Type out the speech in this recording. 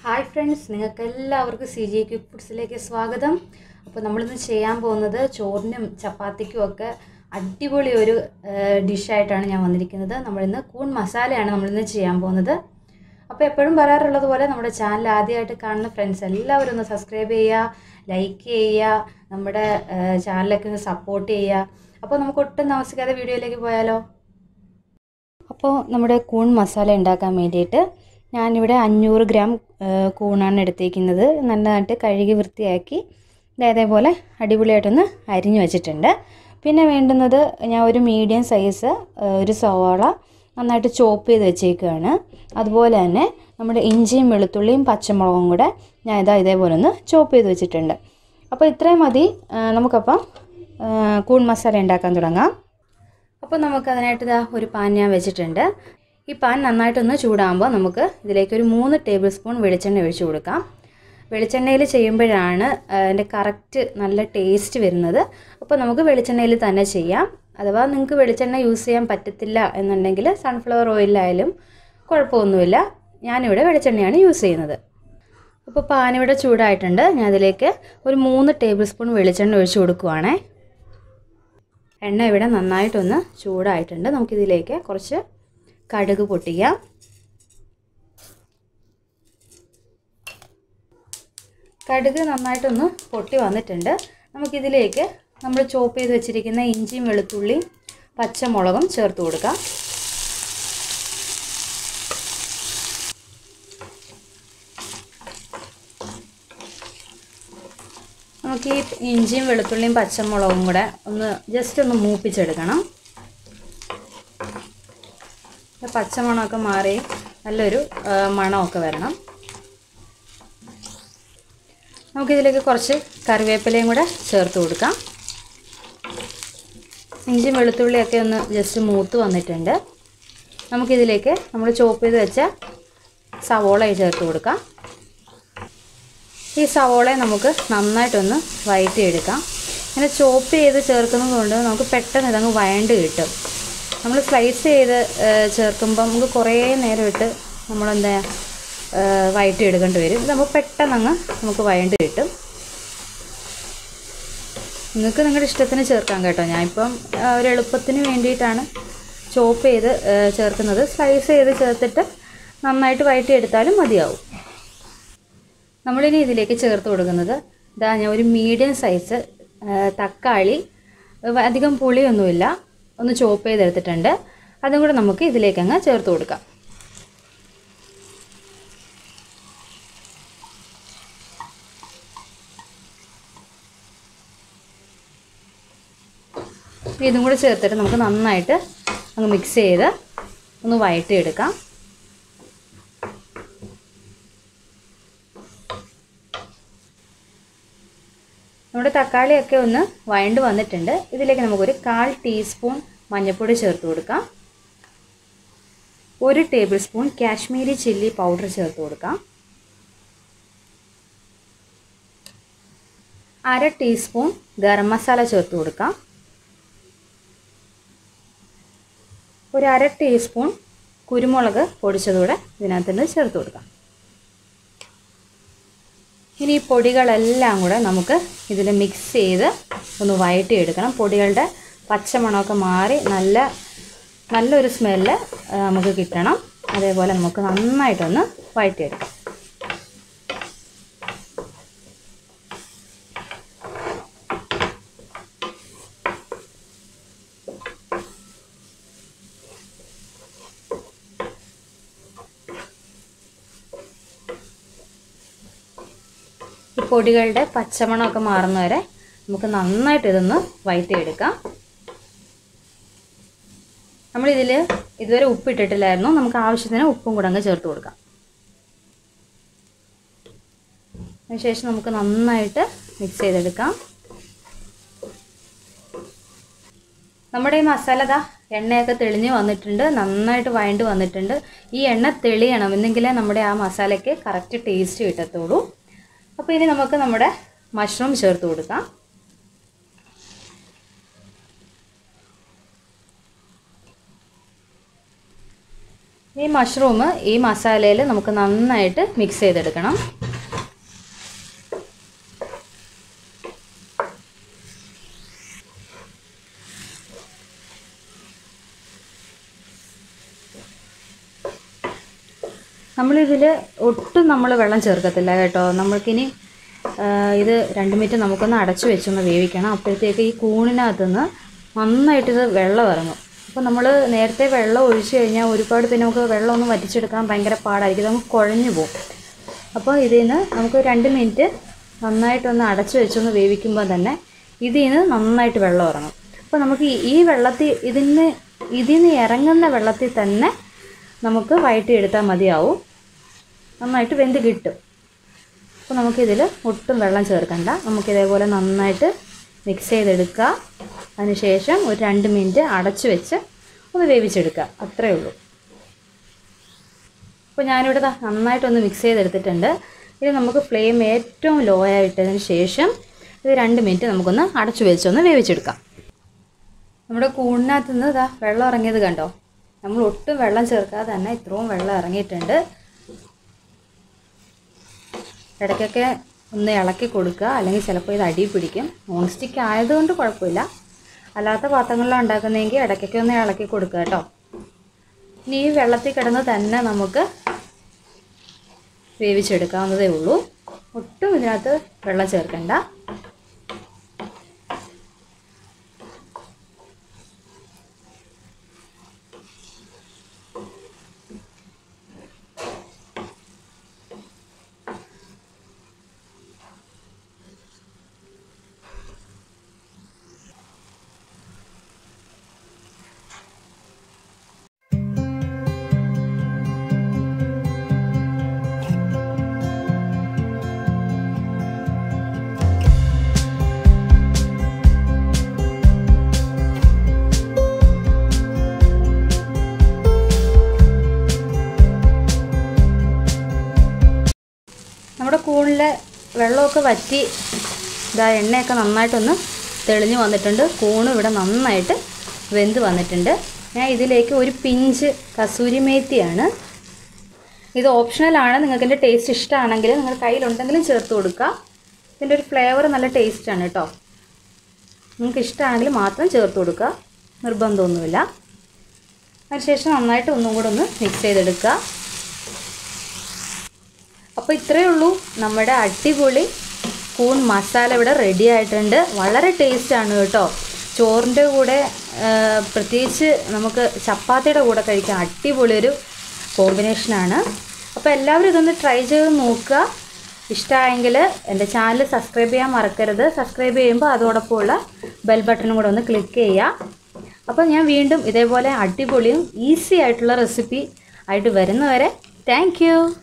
hi friends നിങ്ങൾക്ക് എല്ലാവർക്കും C G quake ഫുഡ്സിലേക്ക് സ്വാഗതം അപ്പോൾ നമ്മളിന്ന് ചെയ്യാൻ പോകുന്നത് ചോറിനും ചപ്പാത്തിക്കും ഒക്കെ അടിപൊളി ഒരു ഡിഷായിട്ടാണ് ഞാൻ വന്നിരിക്കുന്നത് നമ്മളിന്ന് കൂൺ മസാലയാണ് നമ്മളിന്ന് ചെയ്യാൻ പോകുന്നത് അപ്പോൾ എപ്പോഴും പറയാറുള്ളത് പോലെ നമ്മുടെ ചാനൽ ആദ്യമായിട്ട് കാണുന്ന ഫ്രണ്ട്സ് എല്ലാവരും ഒന്ന് സബ്സ്ക്രൈബ് ചെയ്യുക ലൈക്ക് ചെയ്യുക നമ്മുടെ ചാനലൊക്കെ ഒന്ന് സപ്പോർട്ട് ചെയ്യുക അപ്പോൾ നമുക്ക് ഒട്ടും താമസിക്കാതെ വീഡിയോയിലേക്ക് പോയാലോ അപ്പോൾ നമ്മുടെ കൂൺ മസാല ഉണ്ടാക്കാൻ വേണ്ടിയിട്ട് ഞാനിവിടെ അഞ്ഞൂറ് ഗ്രാം കൂണാണ് എടുത്തേക്കുന്നത് നല്ലതായിട്ട് കഴുകി വൃത്തിയാക്കി ഇതേപോലെ അടിപൊളിയായിട്ടൊന്ന് അരിഞ്ഞു വെച്ചിട്ടുണ്ട് പിന്നെ വേണ്ടുന്നത് ഞാൻ ഒരു മീഡിയം സൈസ് ഒരു സവാള നന്നായിട്ട് ചോപ്പ് ചെയ്ത് വെച്ചേക്കുകയാണ് അതുപോലെ തന്നെ നമ്മുടെ ഇഞ്ചിയും വെളുത്തുള്ളിയും പച്ചമുളകും കൂടെ ഞാൻ ഇതാ ഇതേപോലെ ഒന്ന് ചോപ്പ് ചെയ്ത് വെച്ചിട്ടുണ്ട് അപ്പോൾ ഇത്രയും മതി നമുക്കപ്പം കൂൺ മസാല ഉണ്ടാക്കാൻ തുടങ്ങാം അപ്പോൾ നമുക്ക് അതിനായിട്ട് ഇതാ ഒരു പാൻ ഞാൻ വെച്ചിട്ടുണ്ട് ഈ പാൻ നന്നായിട്ടൊന്ന് ചൂടാകുമ്പോൾ നമുക്ക് ഇതിലേക്ക് ഒരു മൂന്ന് ടേബിൾ സ്പൂൺ വെളിച്ചെണ്ണ ഒഴിച്ചു കൊടുക്കാം വെളിച്ചെണ്ണയിൽ ചെയ്യുമ്പോഴാണ് അതിൻ്റെ കറക്റ്റ് നല്ല ടേസ്റ്റ് വരുന്നത് അപ്പോൾ നമുക്ക് വെളിച്ചെണ്ണയിൽ തന്നെ ചെയ്യാം അഥവാ നിങ്ങൾക്ക് വെളിച്ചെണ്ണ യൂസ് ചെയ്യാൻ പറ്റത്തില്ല എന്നുണ്ടെങ്കിൽ സൺഫ്ലവർ ഓയിലായാലും കുഴപ്പമൊന്നുമില്ല ഞാനിവിടെ വെളിച്ചെണ്ണയാണ് യൂസ് ചെയ്യുന്നത് അപ്പോൾ പാൻ ഇവിടെ ചൂടായിട്ടുണ്ട് ഞാൻ അതിലേക്ക് ഒരു മൂന്ന് ടേബിൾ സ്പൂൺ വെളിച്ചെണ്ണ ഒഴിച്ചു കൊടുക്കുവാണേ എണ്ണ ഇവിടെ നന്നായിട്ടൊന്ന് ചൂടായിട്ടുണ്ട് നമുക്കിതിലേക്ക് കുറച്ച് കടുക് പൊട്ടിക്കാം കടുക് നന്നായിട്ടൊന്ന് പൊട്ടി വന്നിട്ടുണ്ട് നമുക്കിതിലേക്ക് നമ്മൾ ചോപ്പ് ചെയ്ത് വെച്ചിരിക്കുന്ന ഇഞ്ചിയും വെളുത്തുള്ളിയും പച്ചമുളകും ചേർത്ത് കൊടുക്കാം നമുക്ക് ഈ ഇഞ്ചിയും വെളുത്തുള്ളിയും പച്ചമുളകും കൂടെ ഒന്ന് ജസ്റ്റ് ഒന്ന് മൂപ്പിച്ചെടുക്കണം പച്ചമണമൊക്കെ മാറി നല്ലൊരു മണമൊക്കെ വരണം നമുക്കിതിലേക്ക് കുറച്ച് കറിവേപ്പിലയും കൂടെ ചേർത്ത് കൊടുക്കാം ഇഞ്ചിയും വെളുത്തുള്ളിയൊക്കെ ഒന്ന് ജസ്റ്റ് മൂത്ത് വന്നിട്ടുണ്ട് നമുക്കിതിലേക്ക് നമ്മൾ ചോപ്പ് ചെയ്ത് വെച്ച സവോള ചേർത്ത് കൊടുക്കാം ഈ സവോളയെ നമുക്ക് നന്നായിട്ടൊന്ന് വഴറ്റിയെടുക്കാം ഇങ്ങനെ ചോപ്പ് ചെയ്ത് ചേർക്കുന്നത് കൊണ്ട് നമുക്ക് പെട്ടെന്ന് ഇതങ്ങ് വഴണ്ട് കിട്ടും നമ്മൾ സ്ലൈസ് ചെയ്ത് ചേർക്കുമ്പോൾ നമുക്ക് കുറേ നേരം ഇട്ട് നമ്മളെന്താ വഴറ്റിയെടുക്കേണ്ടി വരും ഇത് നമുക്ക് പെട്ടെന്ന് അങ്ങ് നമുക്ക് വഴണ്ട് കിട്ടും നിങ്ങൾക്ക് നിങ്ങളുടെ ഇഷ്ടത്തിന് ചേർക്കാം കേട്ടോ ഞാനിപ്പം ഒരു എളുപ്പത്തിന് വേണ്ടിയിട്ടാണ് ചോപ്പ് ചെയ്ത് ചേർക്കുന്നത് സ്ലൈസ് ചെയ്ത് ചേർത്തിട്ട് നന്നായിട്ട് വഴറ്റിയെടുത്താലും മതിയാവും നമ്മളിനി ഇതിലേക്ക് ചേർത്ത് കൊടുക്കുന്നത് ഇതാ ഞാൻ ഒരു മീഡിയം സൈസ് തക്കാളി അധികം പുളിയൊന്നുമില്ല ഒന്ന് ചോപ്പ് ചെയ്തെടുത്തിട്ടുണ്ട് അതും കൂടെ നമുക്ക് ഇതിലേക്ക് അങ്ങ് ചേർത്ത് കൊടുക്കാം ഇതും കൂടെ ചേർത്തിട്ട് നമുക്ക് നന്നായിട്ട് അങ്ങ് മിക്സ് ചെയ്ത് ഒന്ന് വഴറ്റിയെടുക്കാം നമ്മുടെ തക്കാളിയൊക്കെ ഒന്ന് വഴണ്ട് വന്നിട്ടുണ്ട് ഇതിലേക്ക് നമുക്കൊരു കാൽ ടീസ്പൂൺ മഞ്ഞൾപ്പൊടി ചേർത്ത് കൊടുക്കാം ഒരു tablespoon Kashmiri chilli powder ചേർത്ത് കൊടുക്കാം അര ടീസ്പൂൺ ഗരം മസാല ചേർത്ത് കൊടുക്കാം ഒരു അര ടീസ്പൂൺ കുരുമുളക് പൊടിച്ചതൂടെ ഇതിനകത്ത് ചേർത്ത് കൊടുക്കാം ഇനി ഈ പൊടികളെല്ലാം കൂടെ നമുക്ക് ഇതിൽ മിക്സ് ചെയ്ത് ഒന്ന് വഴറ്റിയെടുക്കണം പൊടികളുടെ പച്ചമണമൊക്കെ മാറി നല്ല നല്ലൊരു സ്മെല്ല് നമുക്ക് കിട്ടണം അതേപോലെ നമുക്ക് നന്നായിട്ടൊന്ന് വഴറ്റിയെടുക്കാം ഈ പൊടികളുടെ പച്ചമണമൊക്കെ മാറുന്നവരെ നമുക്ക് നന്നായിട്ട് ഇതൊന്ന് വഴറ്റിയെടുക്കാം നമ്മളിതിൽ ഇതുവരെ ഉപ്പ് ഇട്ടിട്ടില്ലായിരുന്നു നമുക്ക് ആവശ്യത്തിന് ഉപ്പും കൂടെ അങ്ങ് ചേർത്ത് കൊടുക്കാം അതിനുശേഷം നമുക്ക് നന്നായിട്ട് മിക്സ് ചെയ്തെടുക്കാം നമ്മുടെ ഈ മസാല ദാ എണ്ണയൊക്കെ തെളിഞ്ഞ് വന്നിട്ടുണ്ട് നന്നായിട്ട് വഴണ്ട് വന്നിട്ടുണ്ട് ഈ എണ്ണ തെളിയണം എന്നെങ്കിലേ നമ്മുടെ ആ മസാലയ്ക്ക് കറക്റ്റ് ടേസ്റ്റ് കിട്ടത്തുള്ളൂ അപ്പോൾ ഇനി നമുക്ക് നമ്മുടെ മഷ്റൂം ചേർത്ത് കൊടുക്കാം ഈ മഷ്റൂം ഈ മസാലയിൽ നമുക്ക് നന്നായിട്ട് മിക്സ് ചെയ്തെടുക്കണം നമ്മളിതിൽ ഒട്ടും നമ്മൾ വെള്ളം ചേർക്കത്തില്ല കേട്ടോ നമ്മൾക്കിനി ആ, ഇത് രണ്ട് മിനിറ്റ് നമുക്കൊന്ന് അടച്ചു വെച്ചൊന്ന് വേവിക്കണം അപ്പോഴത്തേക്ക് ഈ കൂണിനകത്തുനിന്ന് നന്നായിട്ട് ഇത് വെള്ളം ഇറങ്ങും അപ്പോൾ നമ്മൾ നേരത്തെ വെള്ളം ഒഴിച്ചു കഴിഞ്ഞാൽ ഒരുപാട് പിന്നെ നമുക്ക് വെള്ളമൊന്നും വറ്റിച്ചെടുക്കാൻ ഭയങ്കര പാടായിരിക്കും നമുക്ക് കുഴഞ്ഞു പോകും അപ്പോൾ ഇതിൽ നിന്ന് നമുക്ക് രണ്ട് മിനിറ്റ് നന്നായിട്ടൊന്ന് അടച്ചു വെച്ചൊന്ന് വേവിക്കുമ്പോൾ തന്നെ ഇതിൽ നിന്ന് നന്നായിട്ട് വെള്ളം ഇറങ്ങും അപ്പോൾ നമുക്ക് ഈ- ഈ വെള്ളത്തിൽ ഇതിന് ഇതിൽ നിന്ന് ഇറങ്ങുന്ന വെള്ളത്തിൽ തന്നെ നമുക്ക് വഴറ്റിയെടുത്താൽ മതിയാവും നന്നായിട്ട് വെന്ത് കിട്ടും അപ്പോൾ നമുക്കിതിൽ ഒട്ടും വെള്ളം ചേർക്കണ്ട നമുക്കിതേപോലെ നന്നായിട്ട് മിക്സ് ചെയ്തെടുക്കുക അതിനുശേഷം ഒരു രണ്ട് മിനിറ്റ് അടച്ചു വെച്ച് ഒന്ന് വേവിച്ചെടുക്കുക അത്രയേ ഉള്ളൂ അപ്പോൾ ഞാനിവിടെ ദാ നന്നായിട്ടൊന്ന് മിക്സ് ചെയ്തെടുത്തിട്ടുണ്ട് ഇത് നമുക്ക് ഫ്ലെയിം ഏറ്റവും ലോ ആയിട്ടതിന് ശേഷം ഇത് രണ്ട് മിനിറ്റ് നമുക്കൊന്ന് അടച്ചു വെച്ചൊന്ന് വേവിച്ചെടുക്കാം നമ്മുടെ കൂണിനകത്ത് നിന്ന് ഇതാ വെള്ളം ഇറങ്ങിയത് കണ്ടോ നമ്മൾ ഒട്ടും വെള്ളം ചേർക്കാതെ തന്നെ ഇത്രയും വെള്ളം ഇറങ്ങിയിട്ടുണ്ട് ഇടയ്ക്കൊക്കെ ഒന്ന് ഇളക്കി കൊടുക്കുക അല്ലെങ്കിൽ ചിലപ്പോൾ ഇത് അടി പിടിക്കും നോൺ സ്റ്റിക്ക് ആയതുകൊണ്ട് കുഴപ്പമില്ല അല്ലാത്ത പാത്രങ്ങളിലാണ് ഉണ്ടാക്കുന്നതെങ്കിൽ ഇടയ്ക്കൊക്കെ ഒന്ന് ഇളക്കി കൊടുക്കുക കേട്ടോ ഇനി ഈ വെള്ളത്തിൽ കിടന്ന് തന്നെ നമുക്ക് വേവിച്ചെടുക്കാവുന്നതേ ഉള്ളൂ ഒട്ടും ഇതിനകത്ത് വെള്ളം ചേർക്കണ്ട നമ്മുടെ കൂണിലെ വെള്ളമൊക്കെ വറ്റി ഇതാ എണ്ണയൊക്കെ നന്നായിട്ടൊന്ന് തെളിഞ്ഞു വന്നിട്ടുണ്ട് കൂണ് ഇവിടെ നന്നായിട്ട് വെന്ത് വന്നിട്ടുണ്ട് ഞാൻ ഇതിലേക്ക് ഒരു പിഞ്ച് കസൂരി മേത്തിയാണ് ഇത് ഓപ്ഷണലാണ് നിങ്ങൾക്ക് എൻ്റെ ടേസ്റ്റ് ഇഷ്ടമാണെങ്കിൽ നിങ്ങൾ കയ്യിലുണ്ടെങ്കിലും ചേർത്ത് കൊടുക്കുക ഇതിൻ്റെ ഒരു ഫ്ലേവർ നല്ല ടേസ്റ്റാണ് കേട്ടോ നിങ്ങൾക്ക് ഇഷ്ടമാണെങ്കിൽ മാത്രം ചേർത്ത് കൊടുക്കുക നിർബന്ധമൊന്നുമില്ല അതിനുശേഷം നന്നായിട്ട് ഒന്നും കൂടെ ഒന്ന് മിക്സ് ചെയ്തെടുക്കുക അപ്പോൾ ഇത്രയേ ഉള്ളൂ നമ്മുടെ അടിപൊളി കൂൺ മസാല ഇവിടെ റെഡി ആയിട്ടുണ്ട് വളരെ ടേസ്റ്റാണ് കേട്ടോ ചോറിൻ്റെ കൂടെ ആ, പ്രത്യേകിച്ച് നമുക്ക് ചപ്പാത്തിയുടെ കൂടെ കഴിക്കാൻ അടിപൊളി ഒരു കോമ്പിനേഷനാണ് അപ്പോൾ എല്ലാവരും ഇതൊന്ന് ട്രൈ ചെയ്ത് നോക്കുക ഇഷ്ടമായെങ്കിൽ എൻ്റെ ചാനൽ സബ്സ്ക്രൈബ് ചെയ്യാൻ മറക്കരുത് സബ്സ്ക്രൈബ് ചെയ്യുമ്പോൾ അതോടൊപ്പമുള്ള ബെൽ ബട്ടണും കൂടെ ഒന്ന് ക്ലിക്ക് ചെയ്യുക അപ്പോൾ ഞാൻ വീണ്ടും ഇതേപോലെ അടിപൊളിയും ഈസി ആയിട്ടുള്ള റെസിപ്പി ആയിട്ട് വരുന്നവരെ താങ്ക്